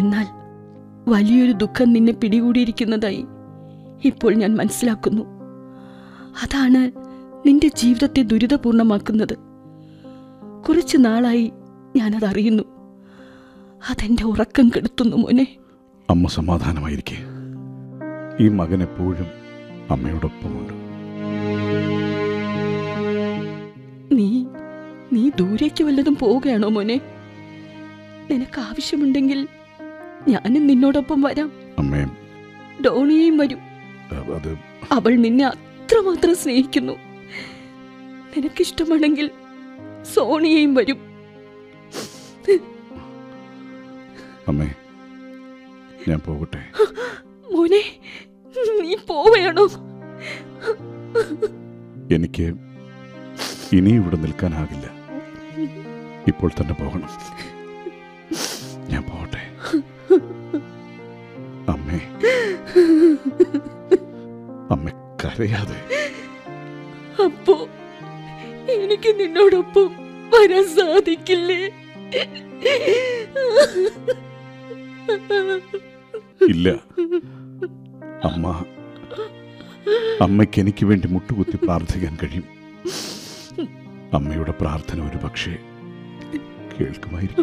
എന്നാൽ വലിയൊരു ദുഃഖം നിന്നെ പിടികൂടിയിരിക്കുന്നതായി ഇപ്പോൾ ഞാൻ മനസ്സിലാക്കുന്നു അതാണ് നിന്റെ ജീവിതത്തെ ദുരിതപൂർണമാക്കുന്നത് കുറച്ചു നാളായി ഞാനതറിയുന്നു അതെന്റെ ഉറക്കം കെടുത്തുന്നു മോനെ അമ്മ സമാധാനമായിരിക്കെ ഈ മകൻ എപ്പോഴും അമ്മയോടൊപ്പമുണ്ട് നീ നീ ദൂരേക്ക് വല്ലതും പോവുകയാണോ മോനെ നിനക്ക് ആവശ്യമുണ്ടെങ്കിൽ ഞാനും നിന്നോടൊപ്പം വരാം അമ്മേ ഡോണിയെയും വരും അഹ് അത് അവൾ നിന്നെ അത്രമാത്രം സ്നേഹിക്കുന്നു നിനക്കിഷ്ടമാണെങ്കിൽ സോണിയയും വരും അമ്മേ ഞാൻ പോകട്ടെ മോനെ നീ പോവുകയാണോ എനിക്ക് ഇനി ഇവിടെ നിൽക്കാനാകില്ല ഇപ്പോൾ തന്നെ പോകണം ഞാൻ പോകട്ടെ അമ്മേ അമ്മ കരയാതെ അപ്പോ എനിക്ക് നിന്നോടൊപ്പം വരാൻ സാധിക്കില്ലേ ഇല്ല അമ്മ അമ്മയ്ക്ക് എനിക്ക് വേണ്ടി മുട്ടുകുത്തി പ്രാർത്ഥിക്കാൻ കഴിയും അമ്മയുടെ പ്രാർത്ഥന ഒരു പക്ഷേ കേൾക്കുമായിരിക്കും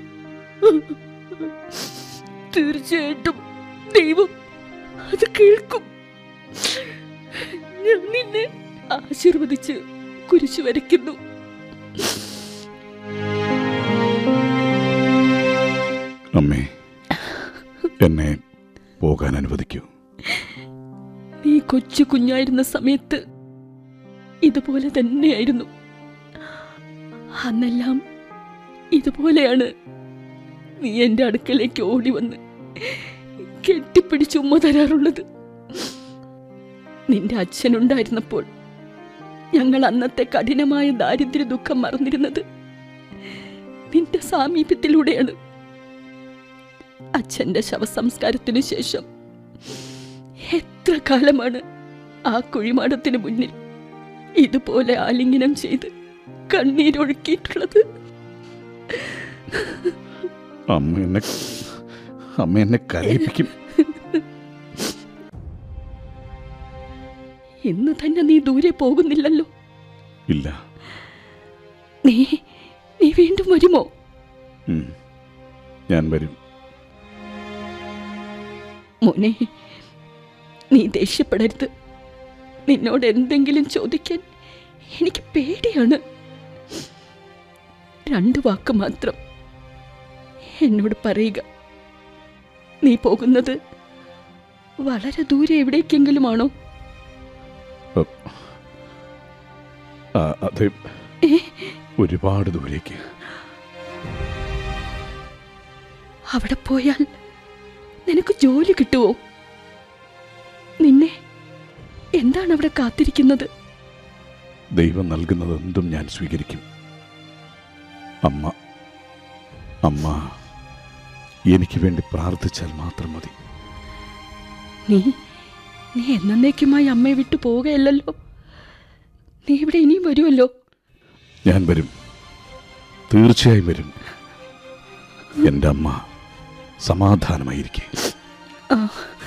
തീർച്ചയായിട്ടും ദൈവം അത് കേൾക്കും ഞാൻ നിന്നെ ആശീർവദിച്ച് കുരിശു വരയ്ക്കുന്നു അമ്മേ എന്നെ പോകാൻ അനുവദിക്കൂ നീ കൊച്ചു കുഞ്ഞായിരുന്ന സമയത്ത് ഇതുപോലെ തന്നെയായിരുന്നു അന്നെല്ലാം ഇതുപോലെയാണ് നീ എൻ്റെ അടുക്കലേക്ക് ഓടി വന്ന് കെട്ടിപ്പിടിച്ച് ഉമ്മ തരാറുള്ളത് നിന്റെ അച്ഛനുണ്ടായിരുന്നപ്പോൾ ഞങ്ങൾ അന്നത്തെ കഠിനമായ ദാരിദ്ര്യ ദുഃഖം മറന്നിരുന്നത് നിന്റെ സാമീപ്യത്തിലൂടെയാണ് അച്ഛന്റെ ശവസംസ്കാരത്തിനു ശേഷം എത്ര കാലമാണ് ആ കുഴിമാടത്തിന് മുന്നിൽ ഇതുപോലെ ആലിംഗനം ചെയ്ത് കണ്ണീരൊഴുക്കിയിട്ടുള്ളത് അമ്മ എന്നെ അമ്മ എന്നെ കരയിപ്പിക്കും ഇന്ന് തന്നെ നീ ദൂരെ പോകുന്നില്ലല്ലോ ഇല്ല നീ നീ വീണ്ടും വരുമോ ഉം. ഞാൻ വരും മോനെ നീ ദേഷ്യപ്പെടരുത് നിന്നോട് എന്തെങ്കിലും ചോദിക്കാൻ എനിക്ക് പേടിയാണ് രണ്ട് വാക്ക് മാത്രം എന്നോട് പറയുക നീ പോകുന്നത് വളരെ ദൂരെ എവിടേക്കെങ്കിലും ആണോ ആ, അതെ ഏ? ഒരുപാട് ദൂരേക്ക് അവിടെ പോയാൽ നിനക്ക് ജോലി കിട്ടുമോ നിന്നെ എന്താണ് അവിടെ കാത്തിരിക്കുന്നത് ദൈവം നൽകുന്നതെന്തും ഞാൻ സ്വീകരിക്കും അമ്മ അമ്മ എനിക്ക് വേണ്ടി പ്രാർത്ഥിച്ചാൽ മാത്രം മതി നീ നീ എന്നേക്കുമായി അമ്മയെ വിട്ടു പോവുകയല്ലല്ലോ നീ ഇവിടെ ഇനിയും വരുമല്ലോ ഞാൻ വരും തീർച്ചയായും വരും എൻ്റെ അമ്മ സമാധാനമായിരിക്കെ ആ